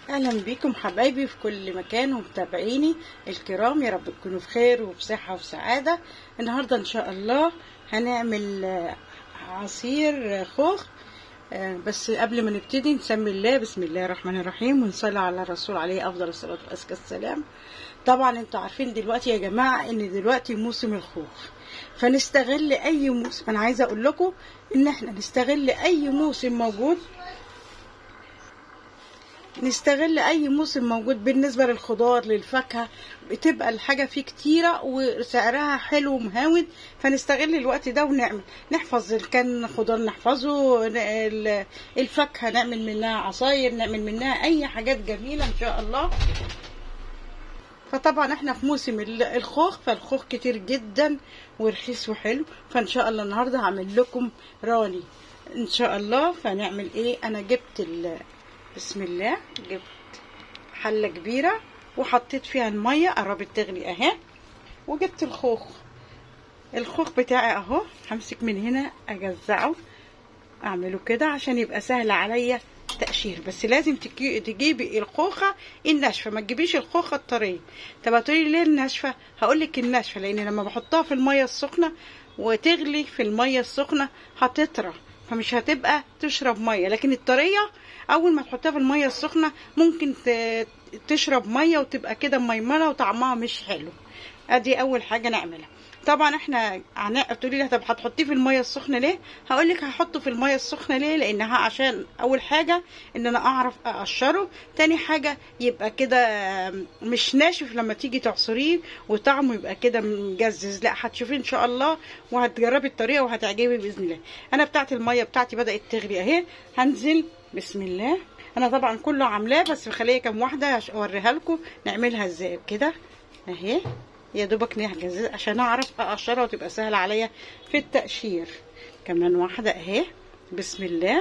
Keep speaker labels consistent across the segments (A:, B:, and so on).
A: اهلا بيكم حبايبي في كل مكان ومتابعيني الكرام يا رب تكونوا في خير وبصحه وسعاده النهارده ان شاء الله هنعمل آه، عصير خوخ آه، بس قبل ما نبتدي نسمي الله بسم الله الرحمن الرحيم ونصلي على الرسول عليه افضل الصلاه وازكى السلام طبعا انتوا عارفين دلوقتي يا جماعه ان دلوقتي موسم الخوخ فنستغل اي موسم انا عايزه اقول لكم ان احنا نستغل اي موسم موجود نستغل اي موسم موجود بالنسبه للخضار للفاكهه بتبقى الحاجه فيه كتيره وسعرها حلو ومهاود فنستغل الوقت ده ونعمل نحفظ إن كان خضار نحفظه ن- ال- الفاكهه نعمل منها عصاير نعمل منها اي حاجات جميله ان شاء الله فطبعا احنا في موسم ال- الخوخ فالخوخ كتير جدا ورخيص وحلو فان شاء الله النهارده هعمل لكم راني ان شاء الله فنعمل ايه انا جبت ال بسم الله جبت حلة كبيرة وحطيت فيها المية قربت تغلي اهي وجبت الخوخ الخوخ بتاعي اهو همسك من هنا اجزعه اعمله كده عشان يبقى سهل عليا تقشير بس لازم تجي- تجيبي الخوخة الناشفة ما تجيبيش الخوخة الطرية طب هتقولي ليه الناشفة هقولك الناشفة لان لما بحطها في المية السخنة وتغلي في المية السخنة هتطرى فمش هتبقى تشرب مية لكن الطرية اول ما تحطها في المية السخنة ممكن ت- تشرب مية وتبقى كده ميمنة وطعمها مش حلو ادي اول حاجة نعملها طبعا احنا عنا- تقولي لي طب هتحطيه في الميه السخنه ليه هقول لك هحطه في الميه السخنه ليه لانها عشان اول حاجه ان انا اعرف اقشره تاني حاجه يبقى كده مش ناشف لما تيجي تعصريه وطعمه يبقى كده مجزز لا هتشوفيه ان شاء الله وهتجربي الطريقه وهتعجبي باذن الله انا بتاعت الميه بتاعتي بدات تغلي اهي هنزل بسم الله انا طبعا كله عاملاه بس مخليه كام واحده عشان اوريها لكم نعملها ازاي كده اهي يا دوبك نحجز عشان اعرف اقشرها وتبقى سهله عليا في التقشير كمان واحده اهي بسم الله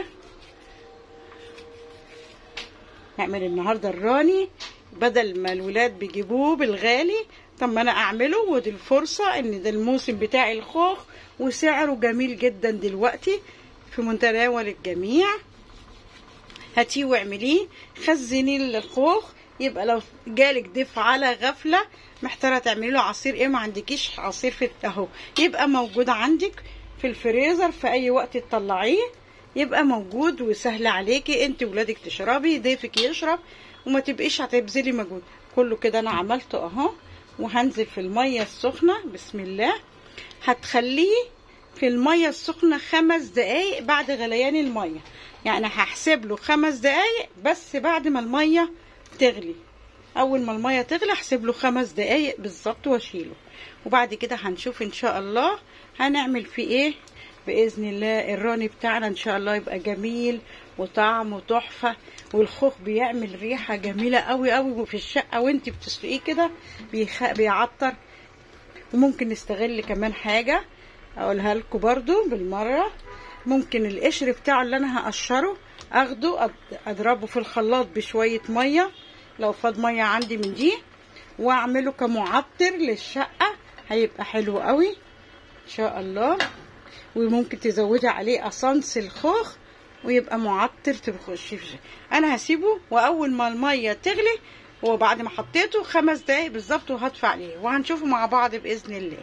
A: نعمل النهارده الراني بدل ما الولاد بيجيبوه بالغالي طب ما انا اعمله ودي الفرصه ان ده الموسم بتاع الخوخ وسعره جميل جدا دلوقتي في متناول الجميع هاتيه واعمليه خزني الخوخ يبقى لو جالك ضيف على غفله محتاره تعملي له عصير ايه ما عندكيش عصير في اهو يبقى موجود عندك في الفريزر في اي وقت تطلعيه يبقى موجود وسهل عليكي انت ولادك تشربي ضيفك يشرب وما تبقيش هتبذلي مجهود كله كده انا عملته اهو وهنزل في الميه السخنه بسم الله هتخليه في الميه السخنه خمس دقايق بعد غليان الميه يعني هحسب له خمس دقايق بس بعد ما الميه تغلي اول ما الميه تغلي احسب له خمس دقايق بالظبط واشيله وبعد كده هنشوف ان شاء الله هنعمل فيه ايه باذن الله الراني بتاعنا ان شاء الله يبقى جميل وطعمه تحفه والخوخ بيعمل ريحه جميله قوي قوي وفي الشقه وانت بتسلقيه كده بيخ... بيعطر وممكن نستغل كمان حاجه اقولها لكم برضو بالمره ممكن القشر بتاعه اللي انا هقشره اخده أض- اضربه في الخلاط بشويه ميه لو فاض ميه عندي من دي واعمله كمعطر للشقه هيبقى حلو قوي ان شاء الله وممكن تزودي عليه اسانس الخوخ ويبقى معطر تخشي في انا هسيبه واول ما الميه تغلي وبعد ما حطيته خمس دقايق بالظبط وهدفع عليه وهنشوفه مع بعض باذن الله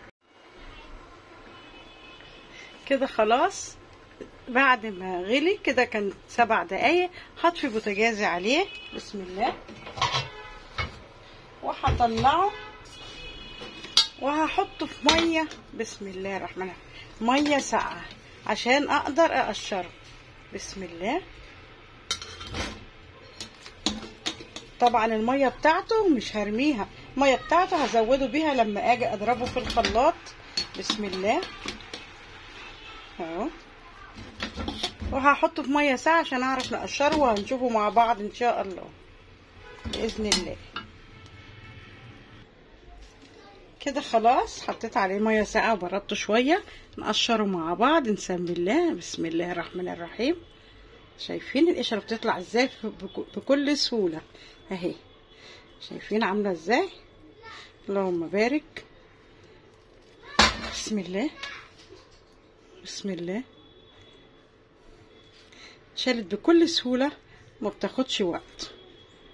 A: كده خلاص بعد ما غلي كده كان سبع دقايق هطفي بوتاجازي عليه بسم الله وهطلعه وهحطه في ميه بسم الله الرحمن الرحيم ميه ساقعه عشان اقدر اقشره بسم الله طبعا الميه بتاعته مش هرميها الميه بتاعته هزوده بيها لما اجي اضربه في الخلاط بسم الله اهو وهحطه في ميه ساعه عشان اعرف نقشره وهنشوفه مع بعض ان شاء الله باذن الله كده خلاص حطيت عليه ميه ساقعه وبردته شويه نقشره مع بعض نسمي الله بسم الله الرحمن الرحيم شايفين القشره بتطلع ازاي بك- بكل سهوله اهي شايفين عامله ازاي اللهم بارك بسم الله بسم الله شالت بكل سهولة ما بتاخدش وقت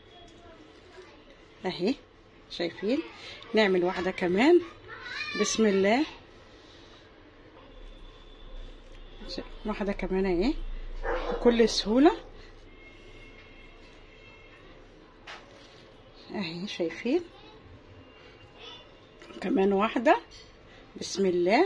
A: اهي شايفين نعمل واحدة كمان بسم الله واحدة كمان اهي بكل سهولة اهي شايفين كمان واحدة بسم الله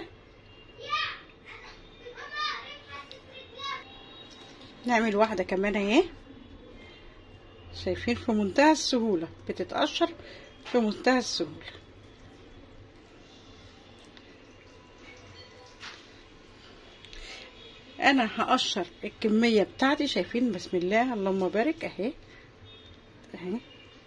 A: نعمل واحدة كمان اهي شايفين في منتهى السهولة بتتقشر في منتهى السهولة انا هقشر الكمية بتاعتي شايفين بسم الله اللهم بارك اهي اهي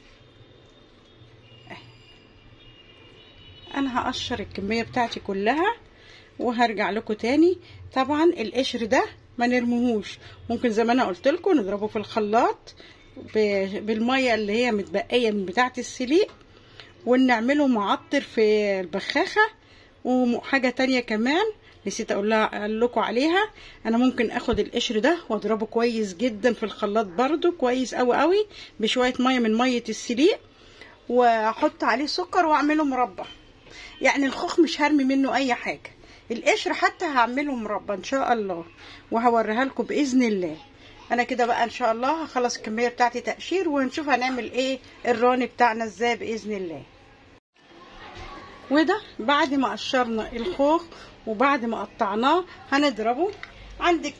A: انا هقشر الكميه بتاعتي كلها وهرجع لكم تاني طبعا القشر ده ما نرموهوش ممكن زي ما انا قلت لكم نضربه في الخلاط بالميه اللي هي متبقيه من بتاعه السليق ونعمله معطر في البخاخه وحاجه تانية كمان نسيت اقول اقول لكم عليها انا ممكن اخد القشر ده واضربه كويس جدا في الخلاط برده كويس قوي قوي بشويه ميه من ميه السليق واحط عليه سكر واعمله مربى يعني الخوخ مش هرمي منه اي حاجه القشر حتى هعمله مربى ان شاء الله وهوريها لكم باذن الله انا كده بقى ان شاء الله هخلص الكميه بتاعتي تقشير ونشوف هنعمل ايه الراني بتاعنا ازاي باذن الله وده بعد ما قشرنا الخوخ وبعد ما قطعناه هنضربه عندك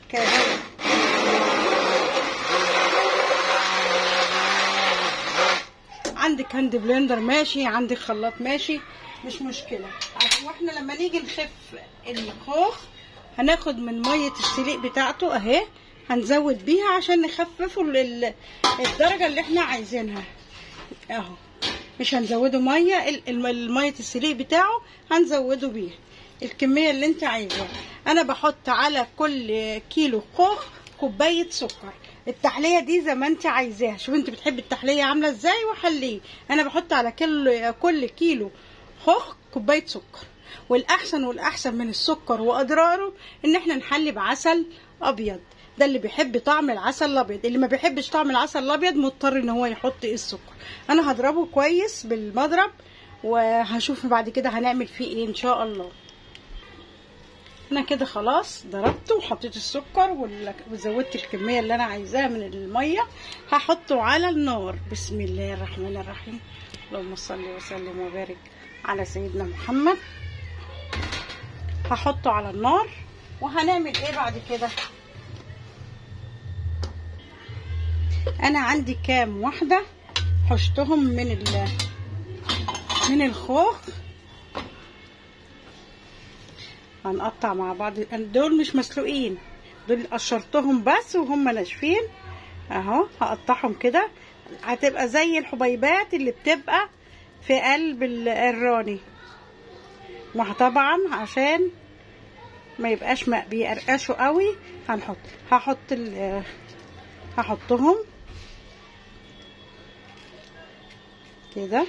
A: عندك هاند بلندر ماشي عندك خلاط ماشي مش مشكلة واحنا لما نيجي نخف الخوخ هناخد من مية السليق بتاعته اهي هنزود بيها عشان نخففه الدرجة اللي احنا عايزينها اهو مش هنزوده مية المية السليق بتاعه هنزوده بيها الكمية اللي انت عايزاها انا بحط على كل كيلو خوخ كوباية سكر التحلية دي زي ما انت عايزاها شوف انت بتحبي التحلية عاملة ازاي وحليه انا بحط على كل كل كيلو خوخ كوبايه سكر والاحسن والاحسن من السكر واضراره ان احنا نحلي بعسل ابيض ده اللي بيحب طعم العسل الابيض اللي ما بيحبش طعم العسل الابيض مضطر ان هو يحط السكر انا هضربه كويس بالمضرب وهشوف بعد كده هنعمل فيه ايه ان شاء الله انا كده خلاص ضربته وحطيت السكر وزودت الكميه اللي انا عايزاها من الميه هحطه على النار بسم الله الرحمن الرحيم اللهم صل وسلم وبارك على سيدنا محمد هحطه على النار وهنعمل ايه بعد كده انا عندي كام واحده حشتهم من ال من الخوخ هنقطع مع بعض دول مش مسلوقين دول قشرتهم بس وهم ناشفين اهو هقطعهم كده هتبقى زي الحبيبات اللي بتبقى في قلب الراني وطبعا عشان ما يبقاش ما بيقرقشوا قوي هنحط هحط هحطهم كده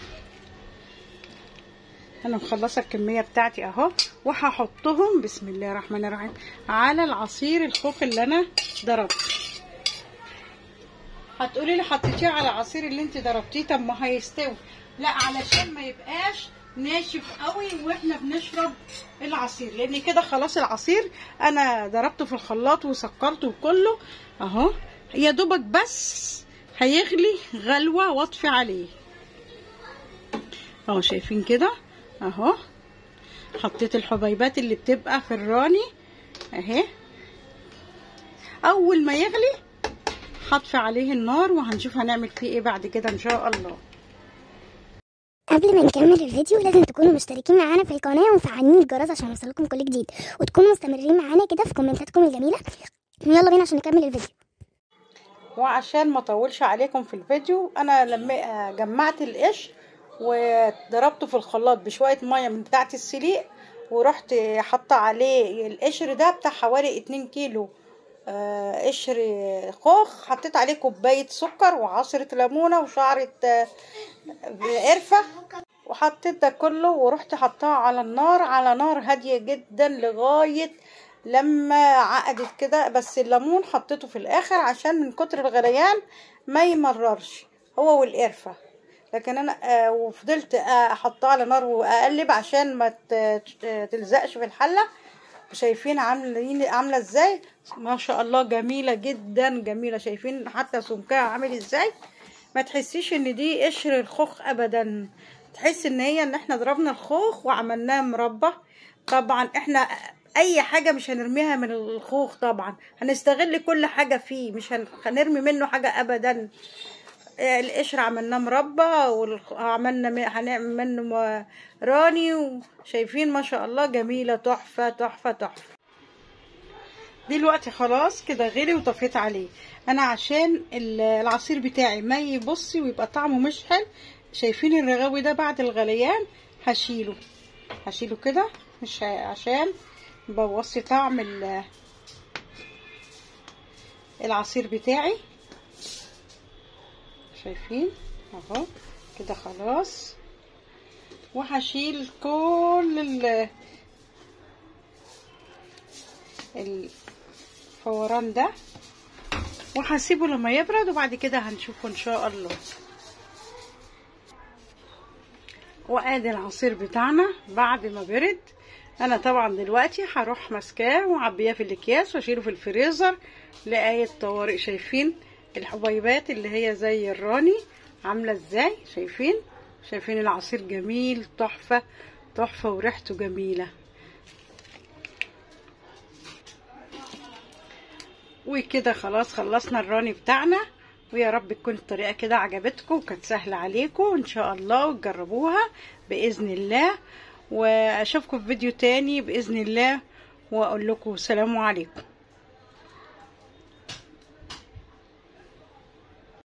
A: انا مخلصه الكميه بتاعتي اهو وهحطهم بسم الله الرحمن الرحيم على العصير الخوخ اللي انا ضربته هتقولي لي حطيتيه على العصير اللي انت ضربتيه طب ما هيستوي لا علشان ما يبقاش ناشف قوي واحنا بنشرب العصير لان كده خلاص العصير انا ضربته في الخلاط وسكرته كله اهو يا دوبك بس هيغلي غلوه واطفي عليه اهو شايفين كده اهو حطيت الحبيبات اللي بتبقى في الراني اهي اول ما يغلي هطفي عليه النار وهنشوف هنعمل فيه ايه بعد كده ان شاء الله
B: قبل ما نكمل الفيديو لازم تكونوا مشتركين معانا في القناة ومفعلين الجرس عشان يوصلكم كل جديد وتكونوا مستمرين معانا كده في كومنتاتكم الجميلة يلا بينا عشان نكمل الفيديو
A: وعشان ما اطولش عليكم في الفيديو انا لما جمعت القش وضربته في الخلاط بشويه ميه من بتاعه السليق ورحت حاطه عليه القشر ده بتاع حوالي 2 كيلو آه قشر خوخ حطيت عليه كوبايه سكر وعصره ليمونه وشعره آه قرفه وحطيت ده كله ورحت حطاه على النار على نار هاديه جدا لغايه لما عقدت كده بس الليمون حطيته في الاخر عشان من كتر الغليان ما يمررش هو والقرفه لكن انا آه وفضلت آه احطها على نار واقلب عشان ما ت- ت- تلزقش في الحله شايفين عاملين عامله ازاي ما شاء الله جميله جدا جميله شايفين حتى سمكها عامل ازاي ما تحسيش ان دي قشر الخوخ ابدا تحس ان هي ان احنا ضربنا الخوخ وعملناه مربى طبعا احنا اي حاجه مش هنرميها من الخوخ طبعا هنستغل كل حاجه فيه مش هن- هنرمي منه حاجه ابدا آه، القشر عملناه مربى وعملنا م- هنعمل منه م- راني وشايفين ما شاء الله جميله تحفه تحفه تحفه دلوقتي خلاص كده غلي وطفيت عليه انا عشان ال- العصير بتاعي ما يبصي ويبقى طعمه مش حلو شايفين الرغاوي ده بعد الغليان هشيله هشيله كده مش ه- عشان مبوظش طعم ال- العصير بتاعي شايفين اهو كده خلاص وهشيل كل ال الفوران ده وهسيبه لما يبرد وبعد كده هنشوفه ان شاء الله وادي العصير بتاعنا بعد ما برد انا طبعا دلوقتي هروح ماسكاه وعبيه في الاكياس واشيله في الفريزر لاي طوارئ شايفين الحبيبات اللي هي زي الراني عامله ازاي شايفين شايفين العصير جميل تحفه تحفه وريحته جميله وكده خلاص خلصنا الراني بتاعنا ويا رب تكون الطريقه كده عجبتكم وكانت سهله عليكم ان شاء الله وتجربوها باذن الله واشوفكم في فيديو تاني باذن الله واقول لكم سلام عليكم